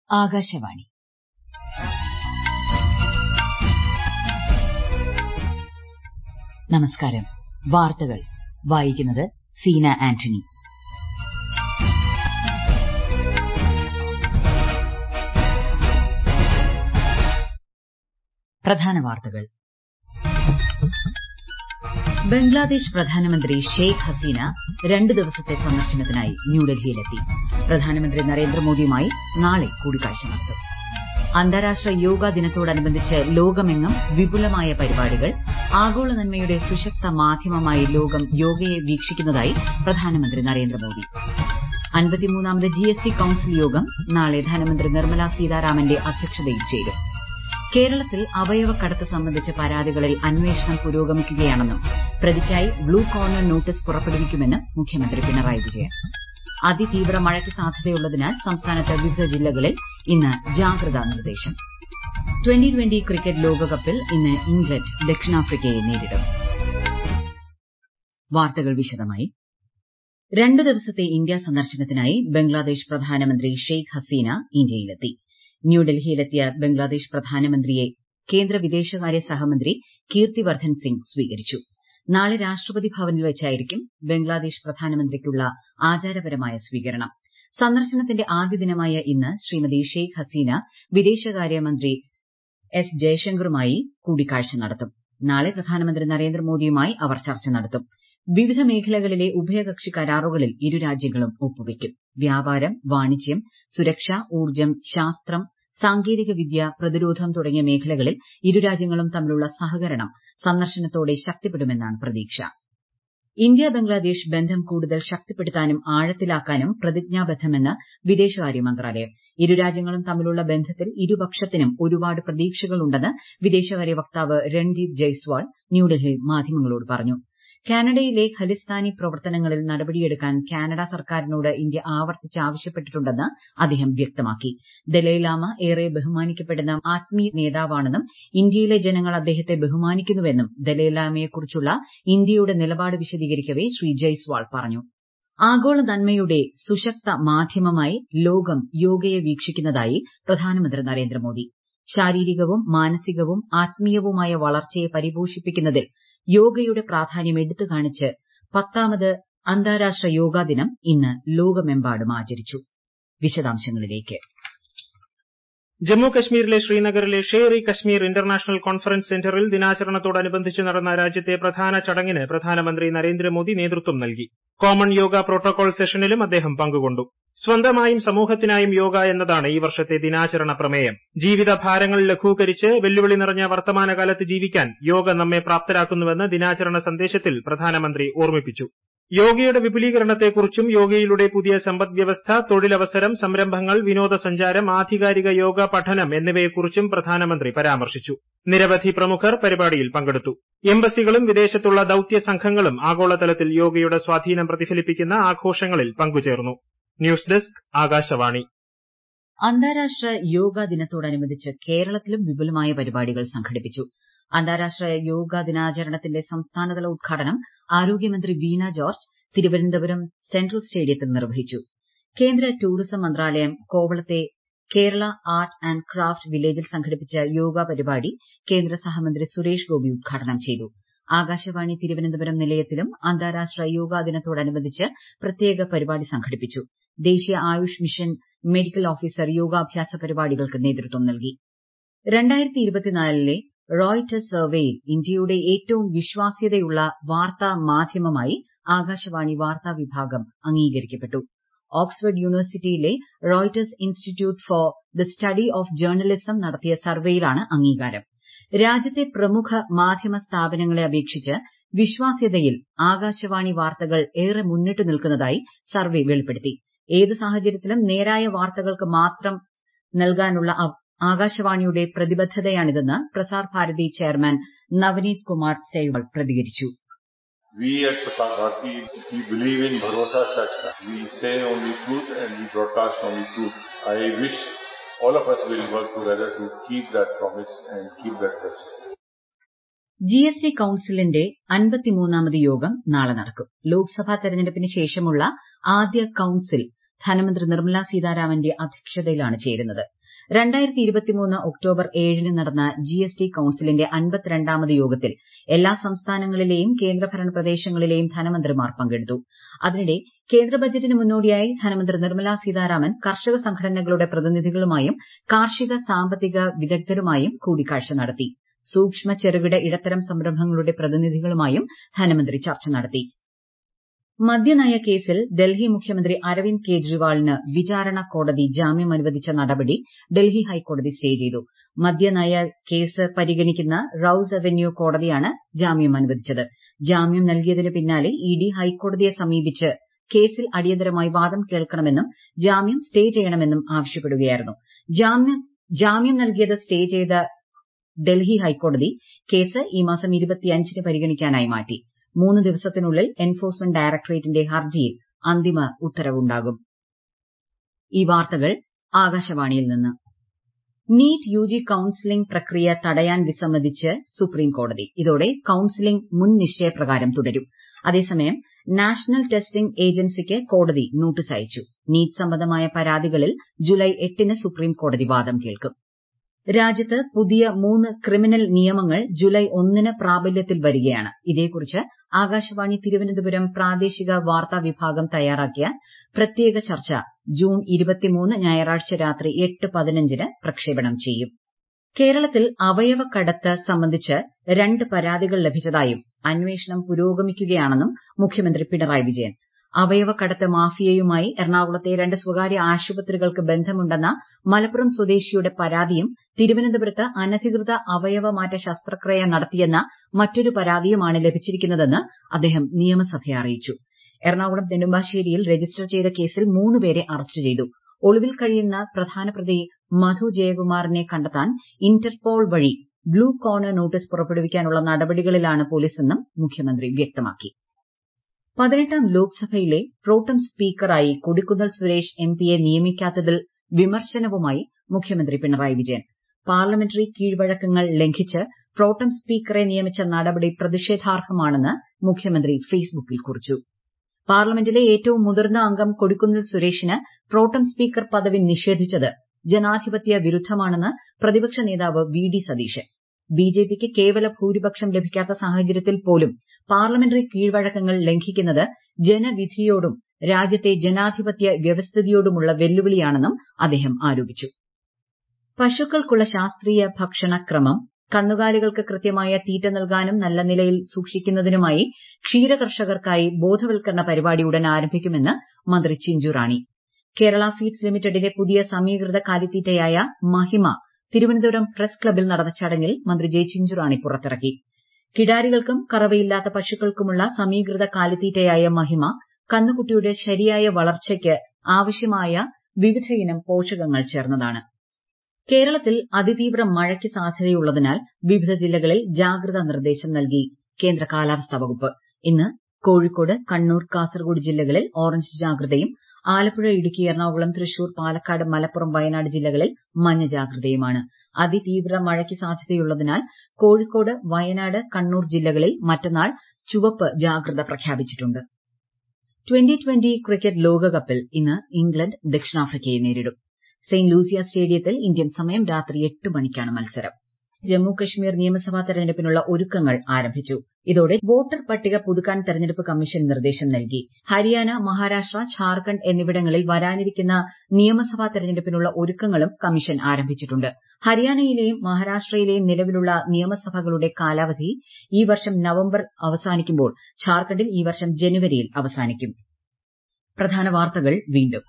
ആകാശവാണി നമസ്കാരം വാർത്തകൾ വായിക്കുന്നത് സീന ആന്റണി പ്രധാന വാർത്തകൾ ബംഗ്ലാദേശ് പ്രധാനമന്ത്രി ഷെയ്ഖ് ഹസീന രണ്ട് ദിവസത്തെ സന്ദർശനത്തിനായി ന്യൂഡൽഹിയിലെത്തി പ്രധാനമന്ത്രി നരേന്ദ്രമോദിയുമായി നാളെ കൂടിക്കാഴ്ച നടത്തും അന്താരാഷ്ട്ര യോഗാ ദിനത്തോടനുബന്ധിച്ച് ലോകമെങ്ങും വിപുലമായ പരിപാടികൾ ആഗോള നന്മയുടെ സുശക്ത മാധ്യമമായി ലോകം യോഗയെ വീക്ഷിക്കുന്നതായി പ്രധാനമന്ത്രി നരേന്ദ്രമോദി അൻപത്തിമൂന്നാമത് ജിഎസ്ടി കൌൺസിൽ യോഗം നാളെ ധനമന്ത്രി നിർമ്മല സീതാരാമന്റെ അധ്യക്ഷതയിൽ ചേരും കേരളത്തിൽ അവയവക്കടത്ത് സംബന്ധിച്ച പരാതികളിൽ അന്വേഷണം പുരോഗമിക്കുകയാണെന്നും പ്രതിക്കായി ബ്ലൂ കോർണർ നോട്ടീസ് പുറപ്പെടുവിക്കുമെന്നും മുഖ്യമന്ത്രി പിണറായി വിജയൻ അതിതീവ്ര മഴയ്ക്ക് സാധ്യതയുള്ളതിനാൽ സംസ്ഥാനത്ത് വിവിധ ജില്ലകളിൽ ഇന്ന് ജാഗ്രതാ നിർദ്ദേശം ട്വന്റി ട്വന്റി ക്രിക്കറ്റ് ലോകകപ്പിൽ ഇന്ന് ഇംഗ്ലണ്ട് ദക്ഷിണാഫ്രിക്കയെ നേരിടും വാർത്തകൾ വിശദമായി രണ്ട് ദിവസത്തെ ഇന്ത്യാ സന്ദർശനത്തിനായി ബംഗ്ലാദേശ് പ്രധാനമന്ത്രി ഷെയ്ഖ് ഹസീന ഇന്ത്യയിലെത്തി ന്യൂഡൽഹിയിലെത്തിയ ബംഗ്ലാദേശ് പ്രധാനമന്ത്രിയെ കേന്ദ്ര വിദേശകാര്യ സഹമന്ത്രി കീർത്തിവർദ്ധൻ സിംഗ് സ്വീകരിച്ചു നാളെ രാഷ്ട്രപതി ഭവനിൽ വെച്ചായിരിക്കും ബംഗ്ലാദേശ് പ്രധാനമന്ത്രിക്കുള്ള ആചാരപരമായ സ്വീകരണം സന്ദർശനത്തിന്റെ ആദ്യ ദിനമായ ഇന്ന് ശ്രീമതി ഷെയ്ഖ് ഹസീന വിദേശകാര്യമന്ത്രി എസ് ജയശങ്കറുമായി കൂടിക്കാഴ്ച നടത്തും നാളെ പ്രധാനമന്ത്രി നരേന്ദ്രമോദിയുമായി അവർ ചർച്ച നടത്തും വിവിധ മേഖലകളിലെ ഉഭയകക്ഷി കരാറുകളിൽ ഇരു രാജ്യങ്ങളും ഒപ്പുവയ്ക്കും വ്യാപാരം വാണിജ്യം സുരക്ഷ ഊർജ്ജം ശാസ്ത്രം സാങ്കേതിക വിദ്യ പ്രതിരോധം തുടങ്ങിയ മേഖലകളിൽ ഇരു രാജ്യങ്ങളും തമ്മിലുള്ള സഹകരണം സന്ദർശനത്തോടെ ശക്തിപ്പെടുമെന്നാണ് പ്രതീക്ഷ ഇന്ത്യ ബംഗ്ലാദേശ് ബന്ധം കൂടുതൽ ശക്തിപ്പെടുത്താനും ആഴത്തിലാക്കാനും പ്രതിജ്ഞാബദ്ധമെന്ന് വിദേശകാര്യ മന്ത്രാലയം ഇരു രാജ്യങ്ങളും തമ്മിലുള്ള ബന്ധത്തിൽ ഇരുപക്ഷത്തിനും ഒരുപാട് പ്രതീക്ഷകളുണ്ടെന്ന് വിദേശകാര്യ വക്താവ് രൺദീപ് ജയ്സ്വാൾ ന്യൂഡൽഹിയിൽ മാധ്യമങ്ങളോട് പറഞ്ഞു കാനഡയിലെ ഖലിസ്ഥാനി പ്രവർത്തനങ്ങളിൽ നടപടിയെടുക്കാൻ കാനഡ സർക്കാരിനോട് ഇന്ത്യ ആവർത്തിച്ച് ആവശ്യപ്പെട്ടിട്ടുണ്ടെന്ന് അദ്ദേഹം വ്യക്തമാക്കി ദലൈലാമ ഏറെ ബഹുമാനിക്കപ്പെടുന്ന ആത്മീയ നേതാവാണെന്നും ഇന്ത്യയിലെ ജനങ്ങൾ അദ്ദേഹത്തെ ബഹുമാനിക്കുന്നുവെന്നും ദലൈലാമയെക്കുറിച്ചുള്ള ഇന്ത്യയുടെ നിലപാട് വിശദീകരിക്കവെ ശ്രീ ജയ്സ്വാൾ പറഞ്ഞു ആഗോള നന്മയുടെ സുശക്ത മാധ്യമമായി ലോകം യോഗയെ വീക്ഷിക്കുന്നതായി പ്രധാനമന്ത്രി നരേന്ദ്രമോദി ശാരീരികവും മാനസികവും ആത്മീയവുമായ വളർച്ചയെ പരിപോഷിപ്പിക്കുന്നതിൽ യോഗയുടെ പ്രാധാന്യം എടുത്തു കാണിച്ച് പത്താമത് അന്താരാഷ്ട്ര യോഗാ ദിനം ഇന്ന് ലോകമെമ്പാടും ആചരിച്ചു വിശദാംശങ്ങളിലേക്ക് ജമ്മു കശ്മീരിലെ ശ്രീനഗറിലെ ഷേർ ഇ കശ്മീർ ഇന്റർനാഷണൽ കോൺഫറൻസ് സെന്ററിൽ ദിനാചരണത്തോടനുബന്ധിച്ച് നടന്ന രാജ്യത്തെ പ്രധാന ചടങ്ങിന് പ്രധാനമന്ത്രി നരേന്ദ്രമോദി നേതൃത്വം നൽകി കോമൺ യോഗ പ്രോട്ടോകോൾ സെഷനിലും അദ്ദേഹം പങ്കുകൊണ്ടു സ്വന്തമായും സമൂഹത്തിനായും യോഗ എന്നതാണ് ഈ വർഷത്തെ ദിനാചരണ പ്രമേയം ജീവിതഭാരങ്ങൾ ലഘൂകരിച്ച് വെല്ലുവിളി നിറഞ്ഞ വർത്തമാനകാലത്ത് ജീവിക്കാൻ യോഗ നമ്മെ പ്രാപ്തരാക്കുന്നുവെന്ന് ദിനാചരണ സന്ദേശത്തിൽ പ്രധാനമന്ത്രി ഓർമ്മിപ്പിച്ചു യോഗയുടെ വിപുലീകരണത്തെക്കുറിച്ചും യോഗയിലൂടെ പുതിയ സമ്പദ് വ്യവസ്ഥ തൊഴിലവസരം സംരംഭങ്ങൾ വിനോദസഞ്ചാരം ആധികാരിക യോഗ പഠനം എന്നിവയെക്കുറിച്ചും പ്രധാനമന്ത്രി പരാമർശിച്ചു നിരവധി പ്രമുഖർ പരിപാടിയിൽ പങ്കെടുത്തു എംബസികളും വിദേശത്തുള്ള ദൌത്യ സംഘങ്ങളും ആഗോളതലത്തിൽ യോഗയുടെ സ്വാധീനം പ്രതിഫലിപ്പിക്കുന്ന ആഘോഷങ്ങളിൽ പങ്കുചേർന്നു ന്യൂസ് ഡെസ്ക് ആകാശവാണി അന്താരാഷ്ട്ര യോഗാ ദിനത്തോടനുബന്ധിച്ച് കേരളത്തിലും വിപുലമായ പരിപാടികൾ സംഘടിപ്പിച്ചു അന്താരാഷ്ട്ര യോഗാ ദിനാചരണത്തിന്റെ സംസ്ഥാനതല ഉദ്ഘാടനം ആരോഗ്യമന്ത്രി വീണ ജോർജ് തിരുവനന്തപുരം സെൻട്രൽ സ്റ്റേഡിയത്തിൽ നിർവഹിച്ചു കേന്ദ്ര ടൂറിസം മന്ത്രാലയം കോവളത്തെ കേരള ആർട്ട് ആന്റ് ക്രാഫ്റ്റ് വില്ലേജിൽ സംഘടിപ്പിച്ച യോഗ പരിപാടി കേന്ദ്ര സഹമന്ത്രി സുരേഷ് ഗോപി ഉദ്ഘാടനം ചെയ്തു ആകാശവാണി തിരുവനന്തപുരം നിലയത്തിലും അന്താരാഷ്ട്ര യോഗാ ദിനത്തോടനുബന്ധിച്ച് പ്രത്യേക പരിപാടി സംഘടിപ്പിച്ചു ദേശീയ ആയുഷ് മിഷൻ മെഡിക്കൽ ഓഫീസർ യോഗാഭ്യാസ പരിപാടികൾക്ക് നേതൃത്വം നൽകി ലെ റോയിട്ടേഴ്സ് സർവേയിൽ ഇന്ത്യയുടെ ഏറ്റവും വിശ്വാസ്യതയുള്ള വാർത്താ മാധ്യമമായി ആകാശവാണി വാർത്താ വിഭാഗം അംഗീകരിക്കപ്പെട്ടു ഓക്സ്ഫഡ് യൂണിവേഴ്സിറ്റിയിലെ Reuters institute for the study of journalism നടത്തിയ സർവേയിലാണ് അംഗീകാരം രാജ്യത്തെ പ്രമുഖ മാധ്യമ സ്ഥാപനങ്ങളെ അപേക്ഷിച്ച് വിശ്വാസ്യതയിൽ ആകാശവാണി വാർത്തകൾ ഏറെ മുന്നിട്ട് നിൽക്കുന്നതായി സർവേ വെളിപ്പെടുത്തി ഏത് സാഹചര്യത്തിലും നേരായ വാർത്തകൾക്ക് മാത്രം നൽകാനുള്ള ആകാശവാണിയുടെ പ്രതിബദ്ധതയാണിതെന്ന് പ്രസാർ ഭാരതി ചെയർമാൻ നവനീത് കുമാർ സെയ്വാൾ പ്രതികരിച്ചു We at Prasar Bharati, we believe in Bharosa Sach Ka. We say only truth and we broadcast only truth. I wish all of us will work together to keep that promise and keep that trust. G S T കൌൺസിലിന്റെ അൻപത്തിമൂന്നാമത് യോഗം നാളെ നടക്കും ലോക്സഭാ തെരഞ്ഞെടുപ്പിന് ശേഷമുള്ള ആദ്യ council ധനമന്ത്രി നിർമ്മല സീതാരാമന്റെ അധ്യക്ഷതയിലാണ് ചേരുന്നത് ഒക്ടോബർ ഏഴിന് നടന്ന ജിഎസ്ടി കൌൺസിലിന്റെ അൻപത്തിരണ്ടാമത് യോഗത്തിൽ എല്ലാ സംസ്ഥാനങ്ങളിലെയും കേന്ദ്രഭരണ പ്രദേശങ്ങളിലെയും ധനമന്ത്രിമാർ പങ്കെടുത്തു അതിനിടെ കേന്ദ്ര ബജറ്റിന് മുന്നോടിയായി ധനമന്ത്രി നിർമ്മലാ സീതാരാമൻ കർഷക സംഘടനകളുടെ പ്രതിനിധികളുമായും കാർഷിക സാമ്പത്തിക വിദഗ്ധരുമായും കൂടിക്കാഴ്ച നടത്തി സൂക്ഷ്മ ചെറുകിട ഇടത്തരം സംരംഭങ്ങളുടെ പ്രതിനിധികളുമായും ധനമന്ത്രി ചർച്ച നടത്തി മദ്യനയ കേസിൽ ഡൽഹി മുഖ്യമന്ത്രി അരവിന്ദ് കെജ്രിവാളിന് വിചാരണ കോടതി ജാമ്യം അനുവദിച്ച നടപടി ഡൽഹി ഹൈക്കോടതി സ്റ്റേ ചെയ്തു മദ്യനയ കേസ് പരിഗണിക്കുന്ന റൌസ് അവന്യൂ കോടതിയാണ് ജാമ്യം അനുവദിച്ചത് ജാമ്യം നൽകിയതിന് പിന്നാലെ ഇഡി ഹൈക്കോടതിയെ സമീപിച്ച് കേസിൽ അടിയന്തരമായി വാദം കേൾക്കണമെന്നും ജാമ്യം സ്റ്റേ ചെയ്യണമെന്നും ആവശ്യപ്പെടുകയായിരുന്നു ജാമ്യം നൽകിയത് സ്റ്റേ ചെയ്ത ഡൽഹി ഹൈക്കോടതി കേസ് ഈ മാസം ന് പരിഗണിക്കാനായി മാറ്റി മൂന്ന് ദിവസത്തിനുള്ളിൽ എൻഫോഴ്സ്മെന്റ് ഡയറക്ടറേറ്റിന്റെ ഹർജിയിൽ അന്തിമ ഉത്തരവുണ്ടാകും ഈ വാർത്തകൾ ആകാശവാണിയിൽ നിന്ന് നീറ്റ് യുജി കൌൺസിലിംഗ് പ്രക്രിയ തടയാൻ വിസമ്മതിച്ച് സുപ്രീംകോടതി ഇതോടെ കൌൺസിലിംഗ് മുൻ നിശ്ചയപ്രകാരം തുടരും അതേസമയം നാഷണൽ ടെസ്റ്റിംഗ് ഏജൻസിക്ക് കോടതി നോട്ടീസ് അയച്ചു നീറ്റ് സംബന്ധമായ പരാതികളിൽ ജൂലൈ എട്ടിന് സുപ്രീംകോടതി വാദം കേൾക്കും രാജ്യത്ത് പുതിയ മൂന്ന് ക്രിമിനൽ നിയമങ്ങൾ ജൂലൈ ഒന്നിന് പ്രാബല്യത്തിൽ വരികയാണ് ഇതേക്കുറിച്ച് ആകാശവാണി തിരുവനന്തപുരം പ്രാദേശിക വാർത്താ വിഭാഗം തയ്യാറാക്കിയ പ്രത്യേക ചർച്ച ജൂൺ ഞായറാഴ്ച രാത്രി എട്ട് പതിനഞ്ചിന് പ്രക്ഷേപണം ചെയ്യും കേരളത്തിൽ അവയവക്കടത്ത് സംബന്ധിച്ച് രണ്ട് പരാതികൾ ലഭിച്ചതായും അന്വേഷണം പുരോഗമിക്കുകയാണെന്നും മുഖ്യമന്ത്രി പിണറായി വിജയൻ അവയവക്കടത്ത് മാഫിയയുമായി എറണാകുളത്തെ രണ്ട് സ്വകാര്യ ആശുപത്രികൾക്ക് ബന്ധമുണ്ടെന്ന മലപ്പുറം സ്വദേശിയുടെ പരാതിയും തിരുവനന്തപുരത്ത് അനധികൃത അവയവമാറ്റ ശസ്ത്രക്രിയ നടത്തിയെന്ന മറ്റൊരു പരാതിയുമാണ് ലഭിച്ചിരിക്കുന്നതെന്ന് അദ്ദേഹം നിയമസഭയെ അറിയിച്ചു എറണാകുളം നെടുമ്പാശ്ശേരിയിൽ രജിസ്റ്റർ ചെയ്ത കേസിൽ മൂന്ന് പേരെ അറസ്റ്റ് ചെയ്തു ഒളിവിൽ കഴിയുന്ന പ്രധാന പ്രതി മധു ജയകുമാറിനെ കണ്ടെത്താൻ ഇന്റർപോൾ വഴി ബ്ലൂ കോർണർ നോട്ടീസ് പുറപ്പെടുവിക്കാനുള്ള നടപടികളിലാണ് പോലീസെന്നും മുഖ്യമന്ത്രി വ്യക്തമാക്കി പതിനെട്ടാം ലോക്സഭയിലെ പ്രോട്ടം സ്പീക്കറായി കൊടിക്കുന്നിൽ സുരേഷ് എംപിയെ നിയമിക്കാത്തതിൽ വിമർശനവുമായി മുഖ്യമന്ത്രി പിണറായി വിജയൻ പാർലമെന്ററി കീഴ്വഴക്കങ്ങൾ ലംഘിച്ച് പ്രോട്ടം സ്പീക്കറെ നിയമിച്ച നടപടി പ്രതിഷേധാർഹമാണെന്ന് മുഖ്യമന്ത്രി ഫേസ്ബുക്കിൽ കുറിച്ചു പാർലമെന്റിലെ ഏറ്റവും മുതിർന്ന അംഗം കൊടിക്കുന്നിൽ സുരേഷിന് പ്രോട്ടം സ്പീക്കർ പദവി നിഷേധിച്ചത് ജനാധിപത്യ വിരുദ്ധമാണെന്ന് പ്രതിപക്ഷ നേതാവ് വി ഡി സതീശൻ ബിജെപിക്ക് കേവല ഭൂരിപക്ഷം ലഭിക്കാത്ത സാഹചര്യത്തിൽ പോലും പാർലമെന്ററി കീഴ്വഴക്കങ്ങൾ ലംഘിക്കുന്നത് ജനവിധിയോടും രാജ്യത്തെ ജനാധിപത്യ വ്യവസ്ഥിതിയോടുമുള്ള വെല്ലുവിളിയാണെന്നും അദ്ദേഹം ആരോപിച്ചു പശുക്കൾക്കുള്ള ശാസ്ത്രീയ ഭക്ഷണക്രമം കന്നുകാലികൾക്ക് കൃത്യമായ തീറ്റ നൽകാനും നല്ല നിലയിൽ സൂക്ഷിക്കുന്നതിനുമായി ക്ഷീരകർഷകർക്കായി ബോധവൽക്കരണ പരിപാടി ഉടൻ ആരംഭിക്കുമെന്ന് മന്ത്രി ചിഞ്ചു റാണി കേരള ഫീഡ്സ് ലിമിറ്റഡിന്റെ പുതിയ സമീകൃത കാലിത്തീറ്റയായ മഹിമ തിരുവനന്തപുരം പ്രസ് ക്ലബ്ബിൽ നടന്ന ചടങ്ങിൽ മന്ത്രി ജെ ചിഞ്ചുറാണി പുറത്തിറക്കി കിടാരികൾക്കും കറവയില്ലാത്ത പശുക്കൾക്കുമുള്ള സമീകൃത കാലിത്തീറ്റയായ മഹിമ കന്നുകുട്ടിയുടെ ശരിയായ വളർച്ചയ്ക്ക് ആവശ്യമായ വിവിധയിനം പോഷകങ്ങൾ ചേർന്നതാണ് കേരളത്തിൽ അതിതീവ്ര മഴയ്ക്ക് സാധ്യതയുള്ളതിനാൽ വിവിധ ജില്ലകളിൽ ജാഗ്രതാ നിർദ്ദേശം നൽകി കേന്ദ്ര കാലാവസ്ഥാ വകുപ്പ് ഇന്ന് കോഴിക്കോട് കണ്ണൂർ കാസർഗോഡ് ജില്ലകളിൽ ഓറഞ്ച് ജാഗ്രതയും ആലപ്പുഴ ഇടുക്കി എറണാകുളം തൃശൂർ പാലക്കാട് മലപ്പുറം വയനാട് ജില്ലകളിൽ മഞ്ഞ ജാഗ്രതയുമാണ് അതിതീവ്ര മഴയ്ക്ക് സാധ്യതയുള്ളതിനാൽ കോഴിക്കോട് വയനാട് കണ്ണൂർ ജില്ലകളിൽ മറ്റന്നാൾ ചുവപ്പ് ജാഗ്രത പ്രഖ്യാപിച്ചിട്ടുണ്ട് ട്വന്റി ട്വന്റി ക്രിക്കറ്റ് ലോകകപ്പിൽ ഇന്ന് ഇംഗ്ലണ്ട് ദക്ഷിണാഫ്രിക്കയെ നേരിടും സെന്റ് ലൂസിയ സ്റ്റേഡിയത്തിൽ ഇന്ത്യൻ സമയം രാത്രി എട്ട് മണിക്കാണ് മത്സരം ജമ്മു കശ്മീർ നിയമസഭാ തെരഞ്ഞെടുപ്പിനുള്ള ഒരുക്കങ്ങൾ ആരംഭിച്ചു ഇതോടെ വോട്ടർ പട്ടിക പുതുക്കാൻ തെരഞ്ഞെടുപ്പ് കമ്മീഷൻ നിർദ്ദേശം നൽകി ഹരിയാന മഹാരാഷ്ട്ര ഝാർഖണ്ഡ് എന്നിവിടങ്ങളിൽ വരാനിരിക്കുന്ന നിയമസഭാ തെരഞ്ഞെടുപ്പിനുള്ള ഒരുക്കങ്ങളും കമ്മീഷൻ ആരംഭിച്ചിട്ടുണ്ട് ഹരിയാനയിലെയും മഹാരാഷ്ട്രയിലെയും നിലവിലുള്ള നിയമസഭകളുടെ കാലാവധി ഈ വർഷം നവംബർ അവസാനിക്കുമ്പോൾ ഝാർഖണ്ഡിൽ ഈ വർഷം ജനുവരിയിൽ അവസാനിക്കും പ്രധാന വാർത്തകൾ വീണ്ടും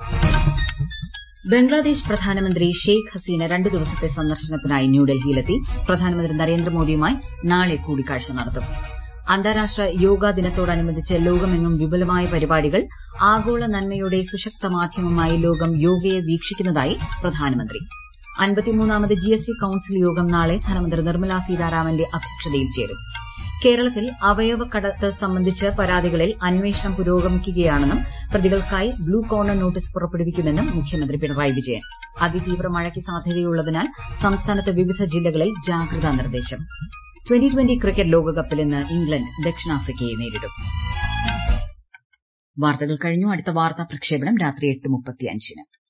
ബംഗ്ലാദേശ് പ്രധാനമന്ത്രി ഷെയ്ഖ് ഹസീന രണ്ട് ദിവസത്തെ സന്ദർശനത്തിനായി ന്യൂഡൽഹിയിലെത്തി പ്രധാനമന്ത്രി നരേന്ദ്രമോദിയുമായി നാളെ കൂടിക്കാഴ്ച നടത്തും അന്താരാഷ്ട്ര യോഗാ ദിനത്തോടനുബന്ധിച്ച് ലോകമെങ്ങും വിപുലമായ പരിപാടികൾ ആഗോള നന്മയുടെ സുശക്ത മാധ്യമമായി ലോകം യോഗയെ വീക്ഷിക്കുന്നതായി പ്രധാനമന്ത്രി അൻപത്തിമൂന്നാമത് ജിഎസ്ടി കൌൺസിൽ യോഗം നാളെ ധനമന്ത്രി നിർമ്മലാ സീതാരാമന്റെ അധ്യക്ഷതയിൽ ചേരും കേരളത്തിൽ അവയവക്കടത്ത് സംബന്ധിച്ച് പരാതികളിൽ അന്വേഷണം പുരോഗമിക്കുകയാണെന്നും പ്രതികൾക്കായി ബ്ലൂ കോർണർ നോട്ടീസ് പുറപ്പെടുവിക്കുമെന്നും മുഖ്യമന്ത്രി പിണറായി വിജയൻ അതിതീവ്ര മഴയ്ക്ക് സാധ്യതയുള്ളതിനാൽ സംസ്ഥാനത്ത് വിവിധ ജില്ലകളിൽ ജാഗ്രതാ നിർദ്ദേശം ട്വന്റി ട്വന്റി ക്രിക്കറ്റ് ലോകകപ്പിൽ ഇന്ന് ഇംഗ്ലണ്ട് ദക്ഷിണാഫ്രിക്കയെ നേരിടും വാർത്തകൾ കഴിഞ്ഞു അടുത്ത വാർത്താ പ്രക്ഷേപണം രാത്രി എട്ട് മുപ്പത്തിയഞ്ചിന്